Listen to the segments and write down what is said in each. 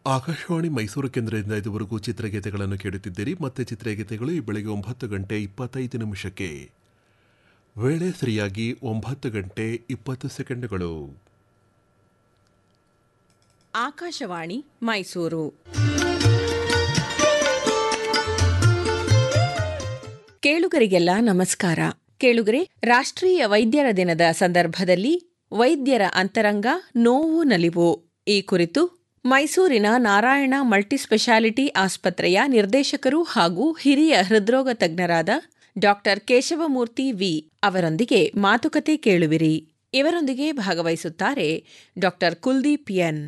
ಆಕಾಶವಾಣಿ ಮೈಸೂರು ಕೇಂದ್ರದಿಂದ ಇದುವರೆಗೂ ಚಿತ್ರಗೀತೆಗಳನ್ನು ಕೇಳುತ್ತಿದ್ದೀರಿ ಮತ್ತೆ ಚಿತ್ರಗೀತೆಗಳು ಈ ಬೆಳಗ್ಗೆ ಒಂಬತ್ತು ಗಂಟೆ ಇಪ್ಪತ್ತೈದು ನಿಮಿಷಕ್ಕೆ ವೇಳೆ ಸರಿಯಾಗಿ ಒಂಬತ್ತು ಗಂಟೆ ಇಪ್ಪತ್ತು ಸೆಕೆಂಡುಗಳು ಆಕಾಶವಾಣಿ ಮೈಸೂರು ಕೇಳುಗರಿಗೆಲ್ಲ ನಮಸ್ಕಾರ ಕೇಳುಗರೆ ರಾಷ್ಟ್ರೀಯ ವೈದ್ಯರ ದಿನದ ಸಂದರ್ಭದಲ್ಲಿ ವೈದ್ಯರ ಅಂತರಂಗ ನೋವು ನಲಿವು ಈ ಕುರಿತು ಮೈಸೂರಿನ ನಾರಾಯಣ ಮಲ್ಟಿಸ್ಪೆಷಾಲಿಟಿ ಆಸ್ಪತ್ರೆಯ ನಿರ್ದೇಶಕರು ಹಾಗೂ ಹಿರಿಯ ಹೃದ್ರೋಗ ತಜ್ಞರಾದ ಡಾಕ್ಟರ್ ಕೇಶವಮೂರ್ತಿ ವಿ ಅವರೊಂದಿಗೆ ಮಾತುಕತೆ ಕೇಳುವಿರಿ ಇವರೊಂದಿಗೆ ಭಾಗವಹಿಸುತ್ತಾರೆ ಡಾಕ್ಟರ್ ಕುಲ್ದೀಪ್ ಎನ್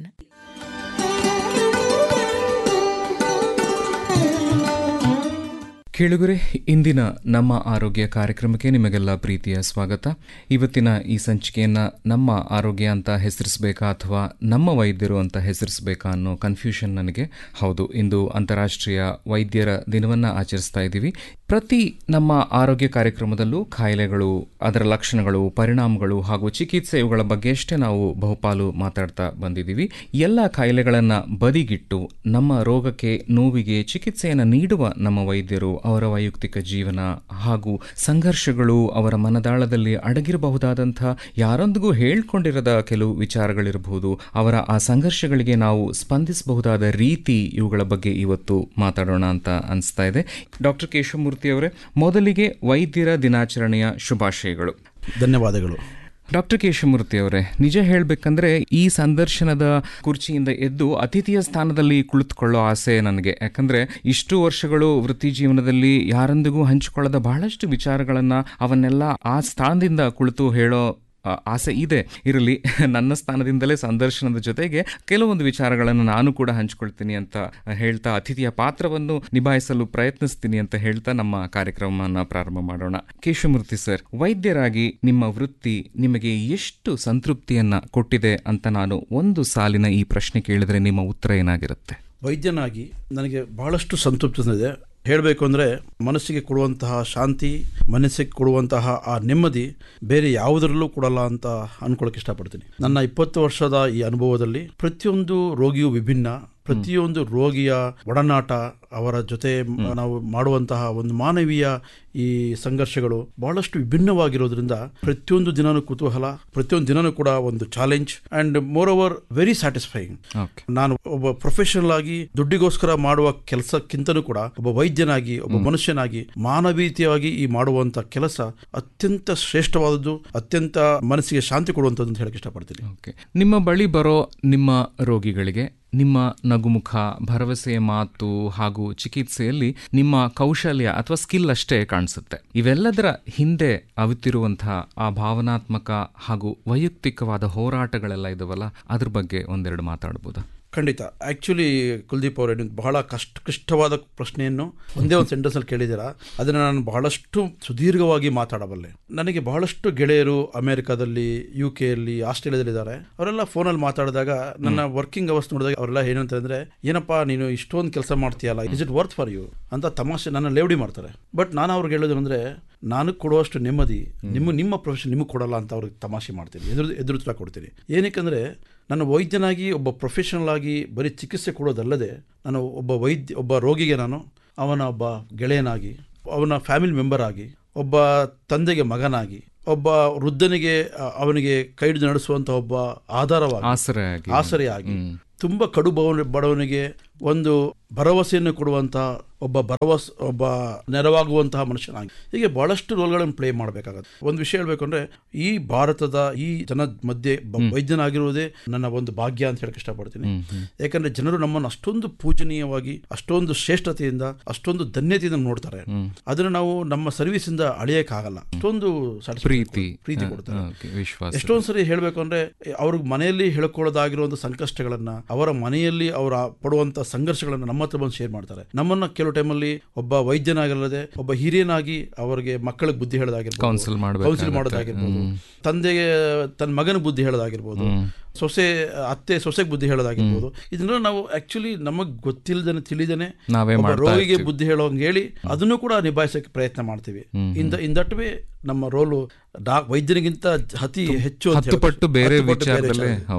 ಕೇಳುಗರೆ ಇಂದಿನ ನಮ್ಮ ಆರೋಗ್ಯ ಕಾರ್ಯಕ್ರಮಕ್ಕೆ ನಿಮಗೆಲ್ಲ ಪ್ರೀತಿಯ ಸ್ವಾಗತ ಇವತ್ತಿನ ಈ ಸಂಚಿಕೆಯನ್ನ ನಮ್ಮ ಆರೋಗ್ಯ ಅಂತ ಹೆಸರಿಸಬೇಕಾ ಅಥವಾ ನಮ್ಮ ವೈದ್ಯರು ಅಂತ ಹೆಸರಿಸಬೇಕಾ ಅನ್ನೋ ಕನ್ಫ್ಯೂಷನ್ ನನಗೆ ಹೌದು ಇಂದು ಅಂತಾರಾಷ್ಟ್ರೀಯ ವೈದ್ಯರ ದಿನವನ್ನ ಆಚರಿಸ್ತಾ ಇದ್ದೀವಿ ಪ್ರತಿ ನಮ್ಮ ಆರೋಗ್ಯ ಕಾರ್ಯಕ್ರಮದಲ್ಲೂ ಕಾಯಿಲೆಗಳು ಅದರ ಲಕ್ಷಣಗಳು ಪರಿಣಾಮಗಳು ಹಾಗೂ ಚಿಕಿತ್ಸೆ ಇವುಗಳ ಬಗ್ಗೆ ಅಷ್ಟೇ ನಾವು ಬಹುಪಾಲು ಮಾತಾಡ್ತಾ ಬಂದಿದ್ದೀವಿ ಎಲ್ಲ ಕಾಯಿಲೆಗಳನ್ನ ಬದಿಗಿಟ್ಟು ನಮ್ಮ ರೋಗಕ್ಕೆ ನೋವಿಗೆ ಚಿಕಿತ್ಸೆಯನ್ನು ನೀಡುವ ನಮ್ಮ ವೈದ್ಯರು ಅವರ ವೈಯಕ್ತಿಕ ಜೀವನ ಹಾಗೂ ಸಂಘರ್ಷಗಳು ಅವರ ಮನದಾಳದಲ್ಲಿ ಅಡಗಿರಬಹುದಾದಂಥ ಯಾರೊಂದಿಗೂ ಹೇಳ್ಕೊಂಡಿರದ ಕೆಲವು ವಿಚಾರಗಳಿರಬಹುದು ಅವರ ಆ ಸಂಘರ್ಷಗಳಿಗೆ ನಾವು ಸ್ಪಂದಿಸಬಹುದಾದ ರೀತಿ ಇವುಗಳ ಬಗ್ಗೆ ಇವತ್ತು ಮಾತಾಡೋಣ ಅಂತ ಅನಿಸ್ತಾ ಇದೆ ಡಾಕ್ಟರ್ ಕೇಶವಮೂರ್ತಿ ಅವರೇ ಮೊದಲಿಗೆ ವೈದ್ಯರ ದಿನಾಚರಣೆಯ ಶುಭಾಶಯಗಳು ಧನ್ಯವಾದಗಳು ಡಾಕ್ಟರ್ ಕೇಶಮೂರ್ತಿ ಅವರೇ ನಿಜ ಹೇಳಬೇಕಂದ್ರೆ ಈ ಸಂದರ್ಶನದ ಕುರ್ಚಿಯಿಂದ ಎದ್ದು ಅತಿಥಿಯ ಸ್ಥಾನದಲ್ಲಿ ಕುಳಿತುಕೊಳ್ಳೋ ಆಸೆ ನನಗೆ ಯಾಕಂದ್ರೆ ಇಷ್ಟು ವರ್ಷಗಳು ವೃತ್ತಿ ಜೀವನದಲ್ಲಿ ಯಾರೊಂದಿಗೂ ಹಂಚಿಕೊಳ್ಳದ ಬಹಳಷ್ಟು ವಿಚಾರಗಳನ್ನ ಅವನ್ನೆಲ್ಲ ಆ ಸ್ಥಾನದಿಂದ ಕುಳಿತು ಹೇಳೋ ಆ, ಆಸೆ ಇದೆ ಇರಲಿ ನನ್ನ ಸ್ಥಾನದಿಂದಲೇ ಸಂದರ್ಶನದ ಜೊತೆಗೆ ಕೆಲವೊಂದು ವಿಚಾರಗಳನ್ನು ನಾನು ಕೂಡ ಹಂಚಿಕೊಳ್ತೀನಿ ಅಂತ ಹೇಳ್ತಾ ಅತಿಥಿಯ ಪಾತ್ರವನ್ನು ನಿಭಾಯಿಸಲು ಪ್ರಯತ್ನಿಸ್ತೀನಿ ಅಂತ ಹೇಳ್ತಾ ನಮ್ಮ ಕಾರ್ಯಕ್ರಮವನ್ನು ಪ್ರಾರಂಭ ಮಾಡೋಣ ಕೇಶವಮೂರ್ತಿ ಸರ್ ವೈದ್ಯರಾಗಿ ನಿಮ್ಮ ವೃತ್ತಿ ನಿಮಗೆ ಎಷ್ಟು ಸಂತೃಪ್ತಿಯನ್ನ ಕೊಟ್ಟಿದೆ ಅಂತ ನಾನು ಒಂದು ಸಾಲಿನ ಈ ಪ್ರಶ್ನೆ ಕೇಳಿದ್ರೆ ನಿಮ್ಮ ಉತ್ತರ ಏನಾಗಿರುತ್ತೆ ವೈದ್ಯನಾಗಿ ನನಗೆ ಬಹಳಷ್ಟು ಸಂತೃಪ್ತಿ ತಂದಿದೆ ಹೇಳಬೇಕು ಅಂದರೆ ಮನಸ್ಸಿಗೆ ಕೊಡುವಂತಹ ಶಾಂತಿ ಮನಸ್ಸಿಗೆ ಕೊಡುವಂತಹ ಆ ನೆಮ್ಮದಿ ಬೇರೆ ಯಾವುದರಲ್ಲೂ ಕೊಡಲ್ಲ ಅಂತ ಅನ್ಕೊಳಕ್ಕೆ ಇಷ್ಟಪಡ್ತೀನಿ ನನ್ನ ಇಪ್ಪತ್ತು ವರ್ಷದ ಈ ಅನುಭವದಲ್ಲಿ ಪ್ರತಿಯೊಂದು ರೋಗಿಯೂ ವಿಭಿನ್ನ ಪ್ರತಿಯೊಂದು ರೋಗಿಯ ಒಡನಾಟ ಅವರ ಜೊತೆ ಮ- ನಾವು ಮಾಡುವಂತಹ ಒಂದು ಮಾನವೀಯ ಈ ಸಂಘರ್ಷಗಳು ಬಹಳಷ್ಟು ವಿಭಿನ್ನವಾಗಿರೋದ್ರಿಂದ ಪ್ರತಿಯೊಂದು ದಿನನೂ ಕುತೂಹಲ ಪ್ರತಿಯೊಂದು ದಿನನೂ ಕೂಡ ಒಂದು challenge and moreover very satisfying okay ನಾನು ಒಬ್ಬ ಪ್ರೊಫೆಷನಲ್ ಆಗಿ ದುಡ್ಡಿಗೋಸ್ಕರ ಮಾಡುವ ಕೆಲಸಕ್ಕಿಂತಲೂ ಕೂಡ ಒಬ್ಬ ವೈದ್ಯನಾಗಿ ಒಬ್ಬ ಮನುಷ್ಯನಾಗಿ ಮಾನವೀಯತೆಯಾಗಿ ಈ ಮಾಡುವಂತ ಕೆಲಸ ಅತ್ಯಂತ ಶ್ರೇಷ್ಠವಾದದ್ದು ಅತ್ಯಂತ ಮನಸ್ಸಿಗೆ ಶಾಂತಿ ಕೊಡುವಂಥದ್ದು ಅಂತ ಹೇಳಕ್ ಇಷ್ಟಪಡ್ತೀನಿ ಓಕೆ ನಿಮ್ಮ ಬಳಿ ಬರೋ ನಿಮ್ಮ ರೋಗಿಗಳಿಗೆ ನಿಮ್ಮ ನಗುಮುಖ ಭರವಸೆಯ ಮಾತು ಹಾಗೂ ಚಿಕಿತ್ಸೆಯಲ್ಲಿ ನಿಮ್ಮ ಕೌಶಲ್ಯ ಅಥವಾ ಸ್ಕಿಲ್ ಅಷ್ಟೇ ಕಾಣಿಸುತ್ತೆ ಇವೆಲ್ಲದರ ಹಿಂದೆ ಅವಿತಿರುವಂತಹ ಆ ಭಾವನಾತ್ಮಕ ಹಾಗೂ ವೈಯಕ್ತಿಕವಾದ ಹೋರಾಟಗಳೆಲ್ಲ ಇದಾವಲ್ಲ ಅದ್ರ ಬಗ್ಗೆ ಒಂದೆರಡು ಮಾತಾಡ್ಬೋದಾ ಖಂಡಿತ ಆಕ್ಚುಲಿ ಕುಲ್ದೀಪ್ ಅವರೇ ನೀವು ಬಹಳ ಕಷ್ಟ ಕ್ಲಿಷ್ಟವಾದ ಪ್ರಶ್ನೆಯನ್ನು ಒಂದೇ ಒಂದು ಸೆಂಟೆನ್ಸ್ ಅಲ್ಲಿ ಕೇಳಿದ್ದೀರಾ ಅದನ್ನು ನಾನು ಬಹಳಷ್ಟು ಸುದೀರ್ಘವಾಗಿ ಮಾತಾಡಬಲ್ಲೆ ನನಗೆ ಬಹಳಷ್ಟು ಗೆಳೆಯರು ಅಮೆರಿಕಾದಲ್ಲಿ ಯು ಕೆಯಲ್ಲಿ ಆಸ್ಟ್ರೇಲಿಯಾದಲ್ಲಿ ಇದ್ದಾರೆ ಅವರೆಲ್ಲ ಫೋನಲ್ಲಿ ಮಾತಾಡಿದಾಗ ನನ್ನ ವರ್ಕಿಂಗ್ ಅವರ್ಸ್ ನೋಡಿದಾಗ ಅವರೆಲ್ಲ ಏನಂತಂದ್ರೆ ಏನಪ್ಪಾ ನೀನು ಇಷ್ಟೊಂದು ಕೆಲಸ ಮಾಡ್ತೀಯಲ್ಲ is it worth for you ಅಂತ ತಮಾಷೆ ನನ್ನ ಲೇವಡಿ ಮಾಡ್ತಾರೆ ಬಟ್ ನಾನು ಅವ್ರಿಗೆ ಹೇಳೋದು ಅಂದ್ರೆ ನಾನು ಕೊಡುವಷ್ಟು ನೆಮ್ಮದಿ ನಿಮ್ಮ ನಿಮ್ಮ ಪ್ರೊಫೆಷನ್ ನಿಮಗೆ ಕೊಡಲ್ಲ ಅಂತ ಅವ್ರಿಗೆ ತಮಾಷೆ ಮಾಡ್ತೀನಿ ಎದುರು ಎದುರುತ್ತರ ಕೊಡ್ತೀನಿ ಏನಕ್ಕೆ ನಾನು ವೈದ್ಯನಾಗಿ ಒಬ್ಬ ಪ್ರೊಫೆಷನಲ್ ಆಗಿ ಬರೀ ಚಿಕಿತ್ಸೆ ಕೊಡೋದಲ್ಲದೆ ನಾನು ಒಬ್ಬ ವೈದ್ಯ ಒಬ್ಬ ರೋಗಿಗೆ ನಾನು ಅವನ ಒಬ್ಬ ಗೆಳೆಯನಾಗಿ ಅವನ ಫ್ಯಾಮಿಲಿ ಮೆಂಬರ್ ಆಗಿ ಒಬ್ಬ ತಂದೆಗೆ ಮಗನಾಗಿ ಒಬ್ಬ ವೃದ್ಧನಿಗೆ ಅ, ಅವನಿಗೆ ಕೈ ಹಿಡಿದು ನಡೆಸುವಂತ ಒಬ್ಬ ಆಧಾರವಾಗಿ ಆಸರೆ ಆಗಿ ಆಸರೆಯಾಗಿ ತುಂಬ ಕಡು ಬವ ಬಡವನಿಗೆ ಒಂದು ಭರವಸೆಯನ್ನು ಕೊಡುವಂತ ಒಬ್ಬ ಭರವಸ್ ಒಬ್ಬ ನೆರವಾಗುವಂತಹ ಮನುಷ್ಯನಾಗಿ ಹೀಗೆ ಬಹಳಷ್ಟು ರೋಲ್ಗಳನ್ನು ಪ್ಲೇ ಮಾಡಬೇಕಾಗತ್ತೆ ಒಂದು ವಿಷಯ ಹೇಳ್ಬೇಕು ಅಂದ್ರೆ ಈ ಭಾರತದ ಈ ಜನ ಮಧ್ಯೆ ಬ- ವೈದ್ಯನಾಗಿರುವುದೇ ನನ್ನ ಒಂದು ಭಾಗ್ಯ ಅಂತ ಹೇಳಕ್ ಇಷ್ಟಪಡ್ತೀನಿ ಯಾಕಂದ್ರೆ ಜನರು ನಮ್ಮನ್ನು ಅಷ್ಟೊಂದು ಪೂಜನೀಯವಾಗಿ ಅಷ್ಟೊಂದು ಶ್ರೇಷ್ಠತೆಯಿಂದ ಅಷ್ಟೊಂದು ಧನ್ಯತೆಯಿಂದ ನೋಡ್ತಾರೆ ಅದನ್ನು ನಾವು ನಮ್ಮ ಸರ್ವಿಸ್ ಇಂದ ಅಳಿಯಕ್ಕಾಗಲ್ಲ ಅಷ್ಟೊಂದು satisfaction ಪ್ರೀತಿ ಪ್ರೀತಿ ಹ, ಕೊಡ್ತಾರೆ ಓಕೆ, ವಿಶ್ವಾಸ ಎಷ್ಟೊಂದು ಸರಿ ಹೇಳಬೇಕು ಅಂದ್ರೆ ಅವ್ರಿಗೆ ಮನೆಯಲ್ಲಿ ಹೇಳ್ಕೊಳ್ಳೋದಾಗಿರುವಂತ ಸಂಕಷ್ಟಗಳನ್ನ ಅವರ ಮನೆಯಲ್ಲಿ ಅವರ ಪಡುವಂತ ಸಂಘರ್ಷಗಳನ್ನ ನಮ್ಮ ಹತ್ರ ಬಂದು ಶೇರ್ ಮಾಡ್ತಾರೆ ನಮ್ಮನ್ನ ಕೆಲವು ಟೈಮಲ್ಲಿ ಒಬ್ಬ ವೈದ್ಯನಾಗಿರದೆ ಒಬ್ಬ ಹಿರಿಯನಾಗಿ ಅವರಿಗೆ ಮಕ್ಕಳಿಗೆ ಬುದ್ಧಿ ಹೇಳೋದಾಗಿರ್ಬೋದು Counsel ಮಾಡ್ಬೇಕಾಗತ್ತೆ. ಕೌನ್ಸಿಲ್ ಮಾಡೋದಾಗಿರ್ಬೋದು ತಂದೆಗೆ ತನ್ನ ಮಗನ ಬುದ್ಧಿ ಹೇಳೋದಾಗಿರ್ಬೋದು ಸೊಸೆ ಅತ್ತೆ ಸೊಸೆಗೆ ಬುದ್ಧಿ ಹೇಳೋದಾಗಿರ್ಬೋದು ಇದನ್ನ ನಾವು ಆಕ್ಚುಲಿ ನಮಗ್ ಗೊತ್ತಿಲ್ಲದೇನೆ ತಿಳಿದೇನೆ ನಾವೇ ಒಬ್ಬ ಮಾಡ್ತಾ ರೋಗಿಗೆ ಇರ್ತೀವಿ. ಬುದ್ಧಿ ಹೇಳೋಂಗೆ ಹೇಳಿ ಅದನ್ನು ಕೂಡ ನಿಭಾಯಿಸಕ್ಕೆ ಪ್ರಯತ್ನ ಮಾಡ್ತೀವಿ ಇಂದ ಇಂದಟ್ವೇ ನಮ್ಮ ರೋಲು ಡಾ ವೈದ್ಯರಿಗಿಂತ ಅತಿ ಹೆಚ್ಚು ಅಂತ ಹತ್ತು ಪಟ್ಟು ಹೇಳ್ಬೋದು. ಬೇರೆ ಹತ್ತು ಪಟ್ಟು ಬೇರೆ ವಿಚಾರದಲ್ಲೇ ವಿಚಾರ. ಹೌದು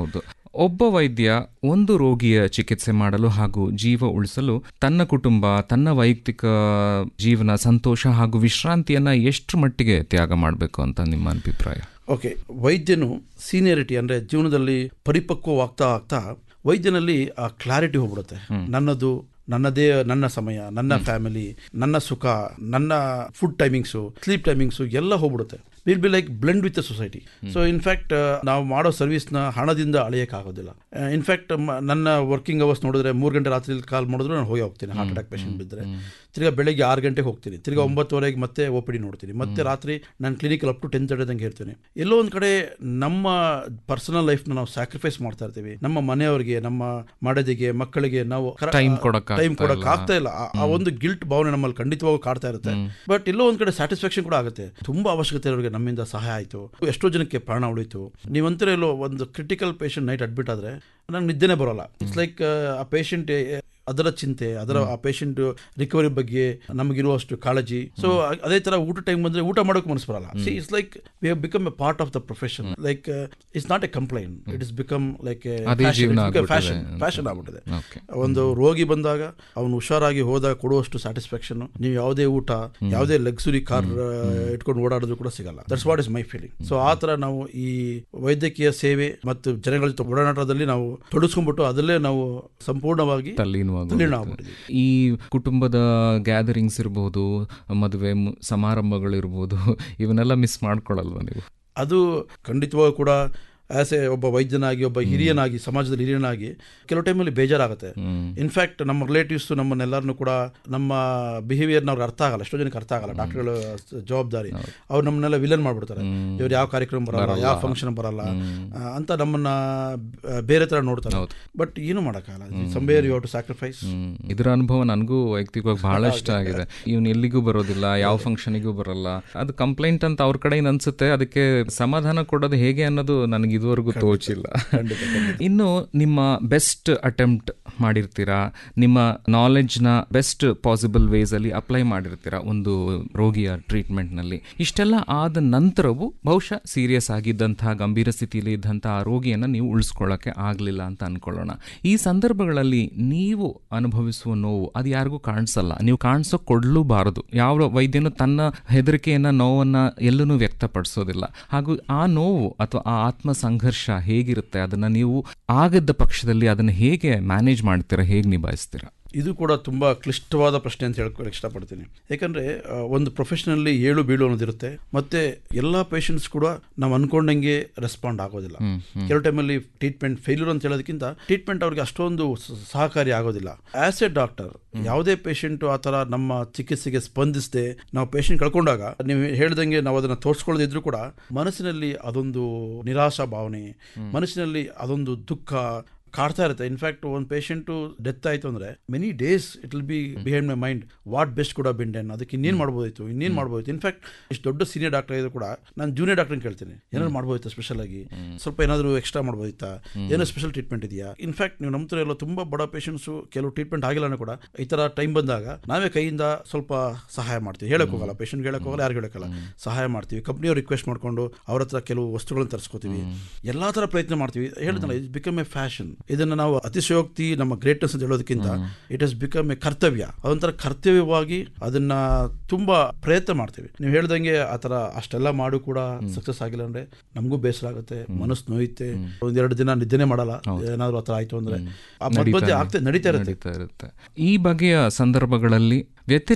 ಒಬ್ಬ ವೈದ್ಯ ಒಂದು ರೋಗಿಯ ಚಿಕಿತ್ಸೆ ಮಾಡಲು ಹಾಗೂ ಜೀವ ಉಳಿಸಲು ತನ್ನ ಕುಟುಂಬ ತನ್ನ ವೈಯಕ್ತಿಕ ಜೀವನ ಸಂತೋಷ ಹಾಗೂ ವಿಶ್ರಾಂತಿಯನ್ನ ಎಷ್ಟು ಮಟ್ಟಿಗೆ ತ್ಯಾಗ ಮಾಡಬೇಕು ಅಂತ ನಿಮ್ಮ ಅಭಿಪ್ರಾಯ ಓಕೆ ವೈದ್ಯನು ಸೀನಿಯರಿಟಿ ಅಂದರೆ ಜೀವನದಲ್ಲಿ ಪರಿಪಕ್ವವಾಗ್ತಾ ಆಗ್ತಾ ವೈದ್ಯನಲ್ಲಿ ಆ ಕ್ಲಾರಿಟಿ ಹೋಗ್ಬಿಡುತ್ತೆ ನನ್ನದು ನನ್ನದೇ ನನ್ನ ಸಮಯ ನನ್ನ ಫ್ಯಾಮಿಲಿ ನನ್ನ ಸುಖ ನನ್ನ ಫುಡ್ ಟೈಮಿಂಗ್ಸು ಸ್ಲೀಪ್ ಟೈಮಿಂಗ್ಸು ಎಲ್ಲ ಹೋಗ್ಬಿಡುತ್ತೆ will be like blend with the society so in fact ನಾವು ಮಾಡೋ ಸರ್ವಿಸ್ನ ಹಣದಿಂದ ಅಳೆಯೋಕ್ಕಾಗೋದಿಲ್ಲ ಇನ್ಫ್ಯಾಕ್ಟ್ ನನ್ನ ವರ್ಕಿಂಗ್ ಅವರ್ಸ್ ನೋಡಿದ್ರೆ ಮೂರು ಗಂಟೆ ರಾತ್ರಿ ಕಾಲ್ ಮಾಡಿದ್ರು ನಾನು ಹೋಗಿ ಹೋಗ್ತೀನಿ ಹಾರ್ಟ್ ಅಟ್ಯಾಕ್ ಪೇಷಂಟ್ ಬಿದ್ದರೆ ತಿರ್ಗಾ ಬೆಳಗ್ಗೆ ಆರು ಗಂಟೆಗೆ ಹೋಗ್ತೀನಿ ತಿರ್ಗಾ ಒಂಬತ್ತುವರೆಗೆ ಮತ್ತೆ ಒ ಪಿ ಡಿ ನೋಡ್ತೀನಿ ಮತ್ತೆ ರಾತ್ರಿ ನಾನು clinical up to ten thirty ತನಕ ಇರ್ತೀನಿ ಎಲ್ಲೋ ಒಂದು ಕಡೆ ನಮ್ಮ ಪರ್ಸನಲ್ ಲೈಫ್ನ ನಾವು ಸ್ಯಾಕ್ರಿಫೈಸ್ ಮಾಡ್ತಾ ಇರ್ತೀವಿ ನಮ್ಮ ಮನೆಯವರಿಗೆ ನಮ್ಮ ಮಡದಿಗೆ ಮಕ್ಕಳಿಗೆ ನಾವು Time ಕೊಡಕ್ಕಾಗ್ತಾ ಟೈಮ್ ಕೊಡಕ್ ಇಲ್ಲ. ಆಗ್ತಾ ಇಲ್ಲ ಆ- ಆ ಒಂದು ಗಿಲ್ಟ್ ಭಾವನೆ ನಮ್ಮಲ್ಲಿ ಖಂಡಿತವಾಗೂ ಕಾಡ್ತಾ ಇರುತ್ತೆ ಬಟ್ ಎಲ್ಲೋ ಒಂದ್ ಕಡೆ ಸ್ಯಾಟಿಸ್ಫ್ಯಾಕ್ಷನ್ ಕೂಡ ಆಗುತ್ತೆ ತುಂಬಾ ಅವಶ್ಯಕತೆ ಇರೋರಿಗೆ ನಮ್ಮಿಂದ ಸಹಾಯ ಆಯಿತು ಎಷ್ಟೋ ಜನಕ್ಕೆ ಪ್ರಾಣ ಉಳಿತು ನೀವಂತರ ಎಲ್ಲೋ ಒಂದು ಕ್ರಿಟಿಕಲ್ ಪೇಷಂಟ್ ನೈಟ್ ಅಡ್ಮಿಟ್ ಆದ್ರೆ ನಂಗೆ ನಿದ್ದೆನೇ ಬರೋಲ್ಲ ಇಟ್ಸ್ ಲೈಕ್ ಆ ಪೇಷಂಟ್ ಅದರ ಚಿಂತೆ ಅದರ ಆ ಪೇಷಂಟ್ ರಿಕವರಿ ಬಗ್ಗೆ ನಮಗಿರುವಷ್ಟು ಕಾಳಜಿ ಸೊ ಅದೇ ತರ ಊಟ ಟೈಮ್ ಬಂದ್ರೆ ಊಟ ಮಾಡೋಕೆ ಮನಸ್ಸು ಬರಲ್ಲ see it's like we have become a part of the profession like it's not a complaint it is become like ಅದೇ ಜೀವನ ಆಗ್ಬಿಟ್ಟಿದೆ. ಫ್ಯಾಷನ್ ಫ್ಯಾಷನ್ ಆಗ್ಬಿಟ್ಟಿದೆ ಓಕೆ ಒಂದು ರೋಗಿ ಬಂದಾಗ ಅವನು ಹುಷಾರಾಗಿ ಹೋದಾಗ ಕೊಡುವಷ್ಟು ಸ್ಯಾಟಿಸ್ಫ್ಯಾಕ್ಷನ್ ನೀವು ಯಾವುದೇ ಊಟ ಯಾವುದೇ ಲಕ್ಸುರಿ ಕಾರ್ ಇಟ್ಕೊಂಡು ಓಡಾಡಿದ್ರು ಕೂಡ ಸಿಗಲ್ಲ that's what is my feeling so ಆ ತರ ನಾವು ಈ ವೈದ್ಯಕೀಯ ಸೇವೆ ಮತ್ತು ಜನಗಳ ಜೊತೆ ಒಡನಾಟದಲ್ಲಿ ನಾವು ತೊಡಸ್ಕೊಂಡ್ಬಿಟ್ಟು ಅದರಲ್ಲೇ ನಾವು ಸಂಪೂರ್ಣವಾಗಿ ತಲ್ಲೀನ ತಲ್ಲೀನವಾಗುವುದು ಆಗ್ಬಿಟ್ಟಿದ್ದೀವಿ ಈ ಕುಟುಂಬದ ಗ್ಯಾದರಿಂಗ್ಸ್ ಇರ್ಬೋದು ಮದುವೆ ಮು- ಸಮಾರಂಭಗಳಿರ್ಬೋದು ಇವನ್ನೆಲ್ಲ ಮಿಸ್ ಮಾಡ್ಕೊಳಲ್ವಾ ನೀವು ಅದು ಖಂಡಿತವಾಗೂ ಕೂಡ ಆಸ್ ಎ ಒಬ್ಬ ವೈದ್ಯನಾಗಿ ಒಬ್ಬ ಹಿರಿಯನಾಗಿ ಸಮಾಜದಲ್ಲಿ ಹಿರಿಯನಾಗಿ ಕೆಲವು ಟೈಮಲ್ಲಿ ಬೇಜಾರಾಗುತ್ತೆ ಇನ್ಫ್ಯಾಕ್ಟ್ ನಮ್ಮ ರಿಲೇಟಿವ್ಸ್ ನಮ್ಮನ್ನೆಲ್ಲರನ್ನು ಕೂಡ ನಮ್ಮ ಬಿಹೇವಿಯರ್ನ ಅವ್ರಿಗೆ ಅರ್ಥ ಆಗಲ್ಲ ಎಷ್ಟೋ ಜನಕ್ಕೆ ಅರ್ಥ ಆಗಲ್ಲ ಡಾಕ್ಟರ್ಗಳ ಜವಾಬ್ದಾರಿ ಅವ್ರು ನಮ್ಮನ್ನೆಲ್ಲ ವಿಲನ್ ಮಾಡ್ಬಿಡ್ತಾರೆ ಇವ್ರು ಯಾವ ಕಾರ್ಯಕ್ರಮ ಬರಲ್ಲ ಯಾವ ಫಂಕ್ಷನ್ ಬರಲ್ಲ ಆ, ಅಂತ ನಮ್ಮನ್ನ ಆ, ಬೇರೆ ತರ ನೋಡ್ತಾರೆ ಬಟ್ ಏನು ಮಾಡೋಕ್ಕಾಗಲ್ಲ somewhere you to sacrifice hmm. ಇದರ ಅನುಭವ ನನಗೂ ವೈಯಕ್ತಿಕವಾಗಿ ಬಹಳ ಇಷ್ಟ ಆಗಿದೆ ಇವನು ಎಲ್ಲಿಗೂ ಬರೋದಿಲ್ಲ ಯಾವ ಫಂಕ್ಷನಿಗೂ ಬರಲ್ಲ ಅದು ಕಂಪ್ಲೇಂಟ್ ಅಂತ ಅವ್ರ ಕಡೆಯಿಂದ ಅನ್ಸುತ್ತೆ ಅದಕ್ಕೆ ಸಮಾಧಾನ ಕೊಡೋದು ಹೇಗೆ ಅನ್ನೋದು ನನಗೆ ಇದುವರೆಗೂ ತೋಚಿಲ್ಲ ಇನ್ನು ನಿಮ್ಮ ಬೆಸ್ಟ್ ಅಟೆಂಪ್ಟ್ ಮಾಡಿರ್ತೀರಾ ನಿಮ್ಮ ನಾಲೆಡ್ಜ್ನ ಬೆಸ್ಟ್ ಪಾಸಿಬಲ್ ವೇಸ್ ಅಲ್ಲಿ ಅಪ್ಲೈ ಮಾಡಿರ್ತೀರಾ ಒಂದು ರೋಗಿಯ ಟ್ರೀಟ್ಮೆಂಟ್ನಲ್ಲಿ ಇಷ್ಟೆಲ್ಲ ಆದ ನಂತರವೂ ಬಹುಶಃ ಸೀರಿಯಸ್ ಆಗಿದ್ದಂತಹ ಗಂಭೀರ ಸ್ಥಿತಿಯಲ್ಲಿ ಇದ್ದಂತಹ ಆ ರೋಗಿಯನ್ನು ನೀವು ಉಳಿಸ್ಕೊಳ್ಳೋಕೆ ಆಗಲಿಲ್ಲ ಅಂತ ಅನ್ಕೊಳ್ಳೋಣ ಈ ಸಂದರ್ಭಗಳಲ್ಲಿ ನೀವು ಅನುಭವಿಸುವ ನೋವು ಅದು ಯಾರಿಗೂ ಕಾಣಿಸಲ್ಲ ನೀವು ಕಾಣಿಸೋ ಕೊಡಲೂಬಾರದು ಯಾವ ವೈದ್ಯನು ತನ್ನ ಹೆದರಿಕೆಯನ್ನ ನೋವನ್ನ ಎಲ್ಲೂ ವ್ಯಕ್ತಪಡಿಸೋದಿಲ್ಲ ಹಾಗೂ ಆ ನೋವು ಅಥವಾ ಆ ಆತ್ಮ ಸಂಘರ್ಷ ಹೇಗಿರುತ್ತೆ ಅದನ್ನ ನೀವು ಆಗದ ಪಕ್ಷದಲ್ಲಿ ಅದನ್ನ ಹೇಗೆ ಮ್ಯಾನೇಜ್ ಮಾಡ್ತೀರಾ ಹೇಗೆ ನಿಭಾಯಿಸ್ತೀರಾ ಇದು ಕೂಡ ತುಂಬ ಕ್ಲಿಷ್ಟವಾದ ಪ್ರಶ್ನೆ ಅಂತ ಹೇಳ್ಕೊಳಕ್ಕೆ ಇಷ್ಟಪಡ್ತೀನಿ ಯಾಕಂದರೆ ಒಂದು ಪ್ರೊಫೆಷನಲ್ಲಿ ಏಳು ಬೀಳು ಅನ್ನೋದಿರುತ್ತೆ ಮತ್ತೆ ಎಲ್ಲ ಪೇಷಂಟ್ಸ್ ಕೂಡ ನಾವು ಅನ್ಕೊಂಡಂಗೆ ರೆಸ್ಪಾಂಡ್ ಆಗೋದಿಲ್ಲ ಕೆಲವು ಟೈಮಲ್ಲಿ ಟ್ರೀಟ್ಮೆಂಟ್ ಫೇಲ್ಯೂರ್ ಅಂತ ಹೇಳೋದಕ್ಕಿಂತ ಟ್ರೀಟ್ಮೆಂಟ್ ಅವ್ರಿಗೆ ಅಷ್ಟೊಂದು ಸ- ಸಹಕಾರಿ ಆಗೋದಿಲ್ಲ ಆಸ್ ಎ ಡಾಕ್ಟರ್ ಯಾವುದೇ ಪೇಷಂಟು ಆ ಥರ ನಮ್ಮ ಚಿಕಿತ್ಸೆಗೆ ಸ್ಪಂದಿಸದೆ ನಾವು ಪೇಷಂಟ್ ಕಳ್ಕೊಂಡಾಗ ನೀವು ಹೇಳ್ದಂಗೆ ನಾವು ಅದನ್ನು ತೋರಿಸ್ಕೊಳ್ಳದಿದ್ರು ಕೂಡ ಮನಸ್ಸಿನಲ್ಲಿ ಅದೊಂದು ನಿರಾಶಾ ಭಾವನೆ ಮನಸ್ಸಿನಲ್ಲಿ ಅದೊಂದು ದುಃಖ ಕಾಡ್ತಾ ಇರುತ್ತೆ ಇನ್ಫ್ಯಾಕ್ಟ್ ಒಂದು ಪೇಷಂಟು ಡೆತ್ ಆಯಿತು ಅಂದರೆ many days it will be behind my mind what best ಕೂಡ ಬಿನ್ ಡನ್ ಅದಕ್ಕೆ ಇನ್ನೇನು ಮಾಡ್ಬೋದಿತ್ತು ಇನ್ನೇನು ಮಾಡ್ಬೋದಿತ್ತು ಇನ್ಫ್ಯಾಕ್ಟ್ ಇಷ್ಟು ದೊಡ್ಡ ಸೀನಿಯರ್ ಡಾಕ್ಟರ್ ಇದ್ರು ಕೂಡ ನಾನು ಜೂನಿಯರ್ ಡಾಕ್ಟರ್ನ ಕೇಳ್ತೀನಿ ಏನಾದ್ರು ಮಾಡ್ಬೋದಿತ್ತು ಸ್ಪೆಷಲ್ ಆಗಿ ಸ್ವಲ್ಪ ಏನಾದರೂ ಎಕ್ಸ್ಟ್ರಾ ಮಾಡ್ಬೋದಿತ್ತಾ ಏನೋ ಸ್ಪೆಷಲ್ ಟ್ರೀಟ್ಮೆಂಟ್ ಇದೆಯಾ ಇನ್ಫ್ಯಾಕ್ಟ್ ನೀವು ನಂಬ್ತಾರೆ ಎಲ್ಲ ತುಂಬ ಬಡ ಪೇಷಂಟ್ಸು ಕೆಲವು ಟ್ರೀಟ್ಮೆಂಟ್ ಆಗಿಲ್ಲ ಕೂಡ ಈ ಥರ ಟೈಮ್ ಬಂದಾಗ ನಾವೇ ಕೈಯಿಂದ ಸ್ವಲ್ಪ ಸಹಾಯ ಮಾಡ್ತೀವಿ ಹೇಳಕ್ ಹೋಗಲ್ಲ ಪೇಷಂಟ್ ಹೇಳಕ್ ಹೋಗಲ್ಲ ಯಾರು ಹೇಳಕ್ಕಲ್ಲ ಸಹಾಯ ಮಾಡ್ತೀವಿ ಕಂಪ್ನಿಯವ್ರು ರಿಕ್ವೆಸ್ಟ್ ಮಾಡ್ಕೊಂಡು ಅವ್ರ ಹತ್ರ ಕೆಲವು ವಸ್ತುಗಳನ್ನು ತರಿಸ್ಕೋತೀವಿ ಎಲ್ಲಾ ತರ ಪ್ರಯತ್ನ ಮಾಡ್ತೀವಿ ಹೇಳ್ತಾನೆ ಇಟ್ಸ್ ಬಿಕಮ್ ಎ ಫ್ಯಾಷನ್ ಇದನ್ನ ನಾವು ಅತಿಶಯೋಕ್ತಿ ನಮ್ಮ ಗ್ರೇಟ್ನೆಸ್ ಅಂತ ಹೇಳೋದಕ್ಕಿಂತ ಇಟ್ ಹಸ್ ಬಿಕಮ್ ಎ ಕರ್ತವ್ಯ ಅದೊಂಥರ ಕರ್ತವ್ಯವಾಗಿ ಅದನ್ನ ತುಂಬಾ ಪ್ರಯತ್ನ ಮಾಡ್ತೀವಿ ನೀವು ಹೇಳ್ದಂಗೆ ಆ ಥರ ಅಷ್ಟೆಲ್ಲ ಮಾಡು ಕೂಡ ಸಕ್ಸಸ್ ಆಗಿಲ್ಲ ಅಂದ್ರೆ ನಮಗೂ ಬೇಸರ ಆಗುತ್ತೆ ಮನಸ್ಸು ನೋಯುತ್ತೆ ಒಂದೆರಡು ದಿನ ನಿದ್ದೆನೆ ಮಾಡಲ್ಲ ಏನಾದ್ರು ಆ ಥರ ಆಯ್ತು ಅಂದ್ರೆ ಆ ಮಧ್ಯ ಮಧ್ಯೆ ಆಗ್ತದೆ ನಡೀತಾ ಇರುತ್ತೆ ನಡೀತಾ ಇರುತ್ತೆ ಈ ಬಗೆಯ ಸಂದರ್ಭಗಳಲ್ಲಿ ವ್ಯತಿರಿಕ್ತ